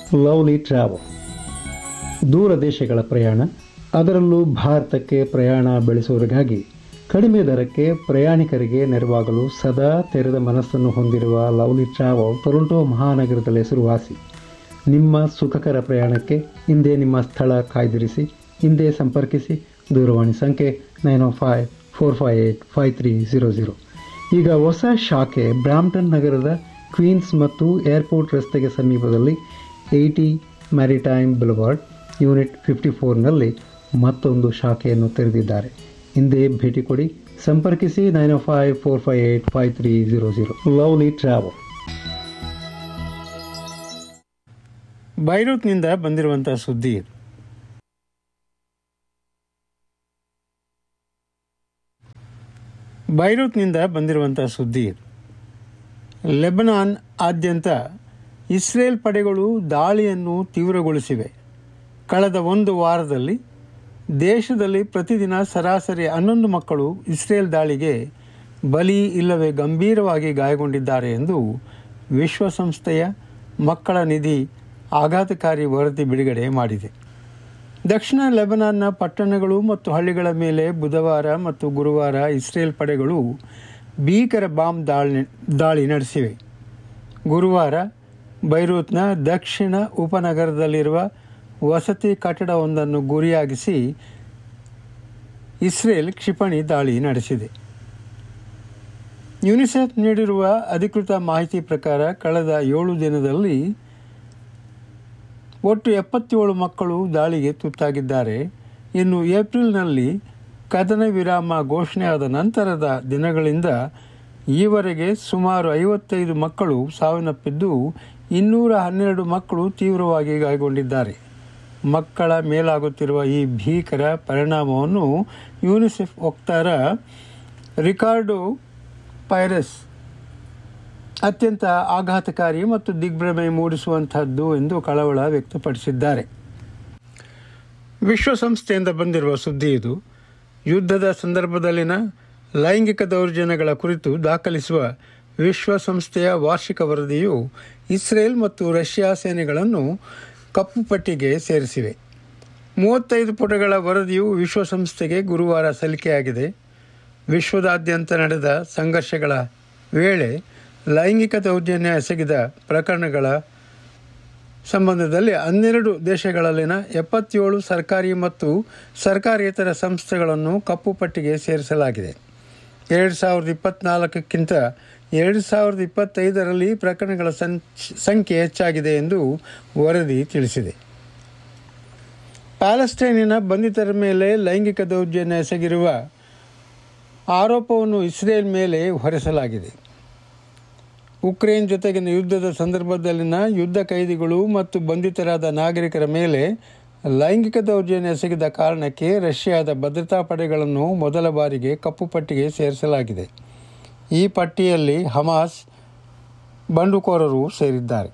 lovely travel ದೂರ ದೇಶಗಳ ಪ್ರಯಾಣ ಅದರಲ್ಲೂ ಭಾರತಕ್ಕೆ ಪ್ರಯಾಣ ಬೆಳೆಸುವವರಿಗಾಗಿ ಕಡಿಮೆ ದರಕ್ಕೆ ಪ್ರಯಾಣಿಕರಿಗೆ ನೆರವಾಗಲು ಸದಾ ತೆರೆದ ಮನಸ್ಸನ್ನು ಹೊಂದಿರುವ ಲವ್ಲಿ ಟ್ರಾವೆಲ್ ಟೊರೊಂಟೊ ಮಹಾನಗರದಲ್ಲಿ ಹೆಸರುವಾಸಿ ನಿಮ್ಮ ಸುಖಕರ ಪ್ರಯಾಣಕ್ಕೆ ಹಿಂದೆ ನಿಮ್ಮ ಸ್ಥಳ ಕಾಯ್ದಿರಿಸಿ ಹಿಂದೆ ಸಂಪರ್ಕಿಸಿ ದೂರವಾಣಿ ಸಂಖ್ಯೆ nine O five four five eight five three zero zero ಈಗ ಹೊಸ ಶಾಖೆ ಬ್ರಾಂಪ್ಟನ್ ನಗರದ ಕ್ವೀನ್ಸ್ ಮತ್ತು ಏರ್ಪೋರ್ಟ್ ರಸ್ತೆಗೆ ಸಮೀಪದಲ್ಲಿ eighty maritime boulevard unit fifty ಫೋರ್ನಲ್ಲಿ ಮತ್ತೊಂದು ಶಾಖೆಯನ್ನು ತೆರೆದಿದ್ದಾರೆ ಹಿಂದೆ ಭೇಟಿ ಕೊಡಿ ಸಂಪರ್ಕಿಸಿ nine O five four five eight five three zero zero lovely travel ಬೈರೂತ್ನಿಂದ ಬಂದಿರುವಂಥ ಸುದ್ದಿ ಇದು ಬೈರೂತ್ನಿಂದ ಬಂದಿರುವಂಥ ಸುದ್ದಿ ಇದು ಲೆಬನಾನ್ ಆದ್ಯಂತ ಇಸ್ರೇಲ್ ಪಡೆಗಳು ದಾಳಿಯನ್ನು ತೀವ್ರಗೊಳಿಸಿವೆ ಕಳೆದ ಒಂದು ವಾರದಲ್ಲಿ ದೇಶದಲ್ಲಿ ಪ್ರತಿದಿನ ಸರಾಸರಿ ಹನ್ನೊಂದು ಮಕ್ಕಳು ಇಸ್ರೇಲ್ ದಾಳಿಗೆ ಬಲಿ ಇಲ್ಲವೇ ಗಂಭೀರವಾಗಿ ಗಾಯಗೊಂಡಿದ್ದಾರೆ ಎಂದು ವಿಶ್ವಸಂಸ್ಥೆಯ ಮಕ್ಕಳ ನಿಧಿ ಆಘಾತಕಾರಿ ವರದಿ ಬಿಡುಗಡೆ ಮಾಡಿದೆ ದಕ್ಷಿಣ ಲೆಬನಾನ್ನ ಪಟ್ಟಣಗಳು ಮತ್ತು ಹಳ್ಳಿಗಳ ಮೇಲೆ ಬುಧವಾರ ಮತ್ತು ಗುರುವಾರ ಇಸ್ರೇಲ್ ಪಡೆಗಳು ಭೀಕರ ಬಾಂಬ್ ದಾಳಿ ದಾಳಿ ನಡೆಸಿವೆ ಗುರುವಾರ ಬೈರೂತ್ನ ದಕ್ಷಿಣ ಉಪನಗರದಲ್ಲಿರುವ ವಸತಿ ಕಟ್ಟಡವೊಂದನ್ನು ಗುರಿಯಾಗಿಸಿ ಇಸ್ರೇಲ್ ಕ್ಷಿಪಣಿ ದಾಳಿ ನಡೆಸಿದೆ ಯುನಿಸೆಫ್ ನೀಡಿರುವ ಅಧಿಕೃತ ಮಾಹಿತಿ ಪ್ರಕಾರ ಕಳೆದ ಏಳು ದಿನದಲ್ಲಿ ಒಟ್ಟು ಎಪ್ಪತ್ತೇಳು ಮಕ್ಕಳು ದಾಳಿಗೆ ತುತ್ತಾಗಿದ್ದಾರೆ ಇನ್ನು ಏಪ್ರಿಲ್ನಲ್ಲಿ ಕದನ ವಿರಾಮ ಘೋಷಣೆಯಾದ ನಂತರದ ದಿನಗಳಿಂದ ಈವರೆಗೆ ಸುಮಾರು ಐವತ್ತೈದು ಮಕ್ಕಳು ಸಾವನ್ನಪ್ಪಿದ್ದು ಇನ್ನೂರ ಹನ್ನೆರಡು ಮಕ್ಕಳು ತೀವ್ರವಾಗಿ ಗಾಯಗೊಂಡಿದ್ದಾರೆ ಮಕ್ಕಳ ಮೇಲಾಗುತ್ತಿರುವ ಈ ಭೀಕರ ಪರಿಣಾಮವನ್ನು ಯುನಿಸೆಫ್ ವಕ್ತಾರ ರಿಕಾರ್ಡೋ ಪೈರಸ್ ಅತ್ಯಂತ ಆಘಾತಕಾರಿ ಮತ್ತು ದಿಗ್ಭ್ರಮೆ ಮೂಡಿಸುವಂತಹದ್ದು ಎಂದು ಕಳವಳ ವ್ಯಕ್ತಪಡಿಸಿದ್ದಾರೆ ವಿಶ್ವಸಂಸ್ಥೆಯಿಂದ ಬಂದಿರುವ ಸುದ್ದಿ ಇದು ಯುದ್ಧದ ಸಂದರ್ಭದಲ್ಲಿನ ಲೈಂಗಿಕ ದೌರ್ಜನ್ಯಗಳ ಕುರಿತು ದಾಖಲಿಸುವ ವಿಶ್ವಸಂಸ್ಥೆಯ ವಾರ್ಷಿಕ ವರದಿಯು ಇಸ್ರೇಲ್ ಮತ್ತು ರಷ್ಯಾ ಸೇನೆಗಳನ್ನು ಕಪ್ಪು ಪಟ್ಟಿಗೆ ಸೇರಿಸಿವೆ ಮೂವತ್ತೈದು ಪುಟಗಳ ವರದಿಯು ವಿಶ್ವಸಂಸ್ಥೆಗೆ ಗುರುವಾರ ಸಲ್ಲಿಕೆಯಾಗಿದೆ ವಿಶ್ವದಾದ್ಯಂತ ನಡೆದ ಸಂಘರ್ಷಗಳ ವೇಳೆ ಲೈಂಗಿಕ ದೌರ್ಜನ್ಯ ಎಸಗಿದ ಪ್ರಕರಣಗಳ ಸಂಬಂಧದಲ್ಲಿ ಹನ್ನೆರಡು ದೇಶಗಳಲ್ಲಿನ ಎಪ್ಪತ್ತೇಳು ಸರ್ಕಾರಿ ಮತ್ತು ಸರ್ಕಾರೇತರ ಸಂಸ್ಥೆಗಳನ್ನು ಕಪ್ಪು ಪಟ್ಟಿಗೆ ಸೇರಿಸಲಾಗಿದೆ ಎರಡು ಸಾವಿರದ ಇಪ್ಪತ್ನಾಲ್ಕಕ್ಕಿಂತ ಎರಡು ಸಾವಿರದ ಇಪ್ಪತ್ತೈದರಲ್ಲಿ ಪ್ರಕರಣಗಳ ಸಂಖ್ಯೆ ಹೆಚ್ಚಾಗಿದೆ ಎಂದು ವರದಿ ತಿಳಿಸಿದೆ ಪ್ಯಾಲೆಸ್ಟೈನಿನ ಬಂಧಿತರ ಮೇಲೆ ಲೈಂಗಿಕ ದೌರ್ಜನ್ಯ ಎಸಗಿರುವ ಆರೋಪವನ್ನು ಇಸ್ರೇಲ್ ಮೇಲೆ ಹೊರಿಸಲಾಗಿದೆ ಉಕ್ರೇನ್ ಜೊತೆಗಿನ ಯುದ್ಧದ ಸಂದರ್ಭದಲ್ಲಿನ ಯುದ್ಧ ಕೈದಿಗಳು ಮತ್ತು ಬಂಧಿತರಾದ ನಾಗರಿಕರ ಮೇಲೆ ಲೈಂಗಿಕ ದೌರ್ಜನ್ಯ ಎಸಗಿದ ಕಾರಣಕ್ಕೆ ರಷ್ಯಾದ ಭದ್ರತಾ ಪಡೆಗಳನ್ನು ಮೊದಲ ಬಾರಿಗೆ ಕಪ್ಪು ಪಟ್ಟಿಗೆ ಸೇರಿಸಲಾಗಿದೆ ಈ ಪಟ್ಟಿಯಲ್ಲಿ ಹಮಾಸ್ ಬಂಡುಕೋರರು ಸೇರಿದ್ದಾರೆ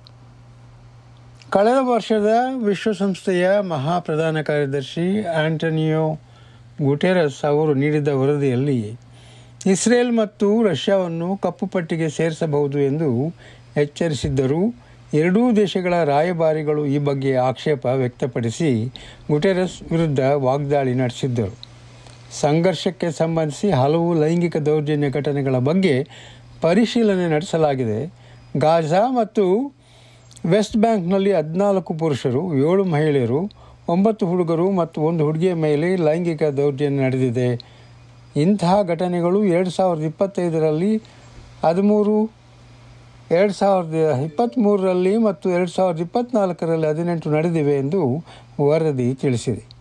ಕಳೆದ ವರ್ಷದ ವಿಶ್ವಸಂಸ್ಥೆಯ ಮಹಾಪ್ರಧಾನ ಕಾರ್ಯದರ್ಶಿ ಆಂಟನಿಯೋ ಗುಟೆರಸ್ ಅವರು ನೀಡಿದ ವರದಿಯಲ್ಲಿ ಇಸ್ರೇಲ್ ಮತ್ತು ರಷ್ಯಾವನ್ನು ಕಪ್ಪು ಪಟ್ಟಿಗೆ ಸೇರಿಸಬಹುದು ಎಂದು ಎಚ್ಚರಿಸಿದ್ದರೂ ಎರಡೂ ದೇಶಗಳ ರಾಯಭಾರಿಗಳು ಈ ಬಗ್ಗೆ ಆಕ್ಷೇಪ ವ್ಯಕ್ತಪಡಿಸಿ ಗುಟೆರಸ್ ವಿರುದ್ಧ ವಾಗ್ದಾಳಿ ನಡೆಸಿದ್ದರು ಸಂಘರ್ಷಕ್ಕೆ ಸಂಬಂಧಿಸಿ ಹಲವು ಲೈಂಗಿಕ ದೌರ್ಜನ್ಯ ಘಟನೆಗಳ ಬಗ್ಗೆ ಪರಿಶೀಲನೆ ನಡೆಸಲಾಗಿದೆ ಗಾಜಾ ಮತ್ತು ವೆಸ್ಟ್ ಬ್ಯಾಂಕ್ನಲ್ಲಿ ಹದಿನಾಲ್ಕು ಪುರುಷರು ಏಳು ಮಹಿಳೆಯರು ಒಂಬತ್ತು ಹುಡುಗರು ಮತ್ತು ಒಂದು ಹುಡುಗಿಯ ಮೇಲೆ ಲೈಂಗಿಕ ದೌರ್ಜನ್ಯ ನಡೆದಿದೆ ಇಂತಹ ಘಟನೆಗಳು ಎರಡು ಸಾವಿರದ ಇಪ್ಪತ್ತೈದರಲ್ಲಿ ಹದಿಮೂರು ಎರಡು ಸಾವಿರದ ಇಪ್ಪತ್ತ್ಮೂರರಲ್ಲಿ ಮತ್ತು ಎರಡು ಸಾವಿರದ ಇಪ್ಪತ್ತ್ನಾಲ್ಕರಲ್ಲಿ ಹದಿನೆಂಟು ನಡೆದಿವೆ ಎಂದು ವರದಿ ತಿಳಿಸಿದೆ